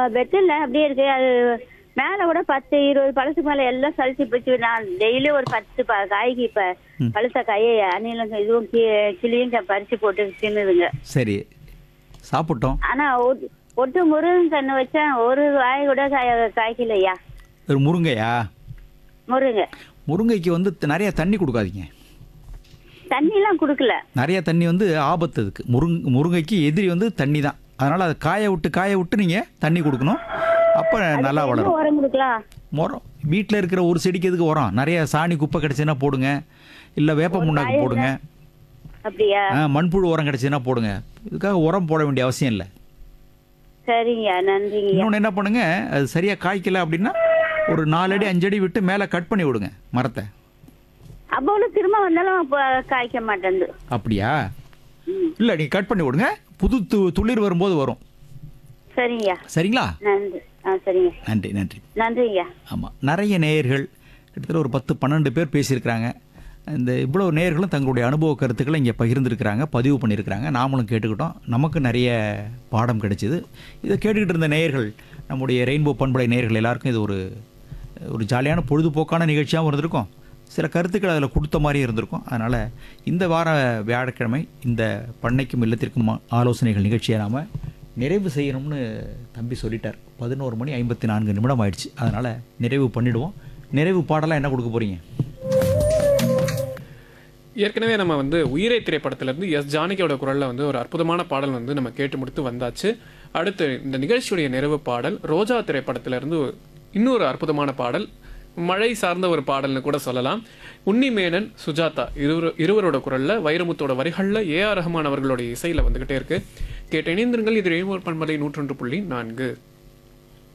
பெட்டில் அப்படியே இருக்கு அது மேல கூட பத்து இருபது பழத்துக்கு மேல எல்லாம் சலிச்சு போச்சு நான் டெய்லி ஒரு பத்து ப- காய்க்கு இப்ப பழுத்த காயை அணிலும் இதுவும் கி- கிளியும் க- பறிச்சு போட்டு தின்னுதுங்க சரி சாப்பிட்டோம் ஆனா ஒட்டு- ஒட்டு முருகன் கண்ணு வச்சா ஒரு காய் கூட காய காய்க்கலையா ஒரு முருங்கையா முருங்க முருங்கைக்கு வந்து த- நிறைய தண்ணி கொடுக்காதீங்க தண்ணி எல்லாம் குடுக்கல நிறைய தண்ணி வந்து ஆபத்து அதுக்கு முருங் முருங்கைக்கு எதிரி வந்து தண்ணி தான் அதனால் அதை காய விட்டு காய விட்டு நீங்கள் தண்ணி கொடுக்கணும் அப்போ நல்லா என்ன வளரும் உரம் கொடுக்கலாம் உரம் வீட்டில் இருக்கிற ஒரு செடிக்கு எதுக்கு உரம் நிறைய சாணி குப்பை கிடச்சுன்னா போடுங்க இல்லை வேப்ப முன்னாக்கு போடுங்க அப்படியா ஆ, மண்புழு உரம் கிடச்சுன்னா போடுங்க இதுக்காக உரம் போட வேண்டிய அவசியம் இல்லை சரிங்க நன்றிங்க இன்னொன்று என்ன பண்ணுங்க அது சரியாக காய்க்கல அப்படின்னா ஒரு நாலு அடி அஞ்சு அடி விட்டு மேலே கட் பண்ணி விடுங்க மரத்தை அப்போ திரும்ப வந்தாலும் அப்ப காய்க்க மாட்டேங்குது அப்படியா இல்லை நீங்கள் கட் பண்ணி விடுங்க புது து துளிர் வரும்போது வரும் சரிங்கய்யா சரிங்களா நன்றி ஆ சரிங்க நன்றி நன்றி நன்றிங்க ஆமாம் நிறைய நேயர்கள் கிட்டத்தட்ட ஒரு பத்து பன்னெண்டு பேர் பேசியிருக்கிறாங்க இந்த இவ்வளோ நேயர்களும் தங்களுடைய அனுபவ கருத்துக்களை இங்கே பகிர்ந்துருக்கிறாங்க பதிவு பண்ணியிருக்கிறாங்க நாமளும் கேட்டுக்கிட்டோம் நமக்கு நிறைய பாடம் கிடைச்சிது இதை கேட்டுக்கிட்டு இருந்த நேயர்கள் நம்முடைய ரெயின்போ பண்பலை நேயர்கள் எல்லாருக்கும் இது ஒரு ஒரு ஜாலியான பொழுதுபோக்கான நிகழ்ச்சியாகவும் இருந்திருக்கும் சில கருத்துக்கள் அதில் கொடுத்த மாதிரி இருந்திருக்கும் அதனால் இந்த வார வியாழக்கிழமை இந்த பண்ணைக்கும் இல்லத்திற்கும் ஆலோசனைகள் நிகழ்ச்சியை நாம் நிறைவு செய்யணும்னு தம்பி சொல்லிட்டார் பதினோரு மணி ஐம்பத்தி நான்கு நிமிடம் ஆயிடுச்சு அதனால் நிறைவு பண்ணிடுவோம் நிறைவு பாடலாம் என்ன கொடுக்க போகிறீங்க ஏற்கனவே நம்ம வந்து உயிரை திரைப்படத்திலிருந்து எஸ் ஜானகியோட குரல்ல வந்து ஒரு அற்புதமான பாடல் வந்து நம்ம கேட்டு முடித்து வந்தாச்சு அடுத்து இந்த நிகழ்ச்சியுடைய நிறைவு பாடல் ரோஜா திரைப்படத்திலிருந்து இன்னொரு அற்புதமான பாடல் மழை சார்ந்த ஒரு பாடல்னு கூட சொல்லலாம் உன்னிமேனன் சுஜாதா இருவர் இருவரோட குரல்ல வைரமுத்தோட வரிகள்ல ஏ ஆர் ரஹ்மான் அவர்களுடைய இசையில வந்துகிட்டே இருக்கு கேட்டு இணைந்திருங்கள் இது ரேமோர் பண்பலை நூற்றொன்று புள்ளி நான்கு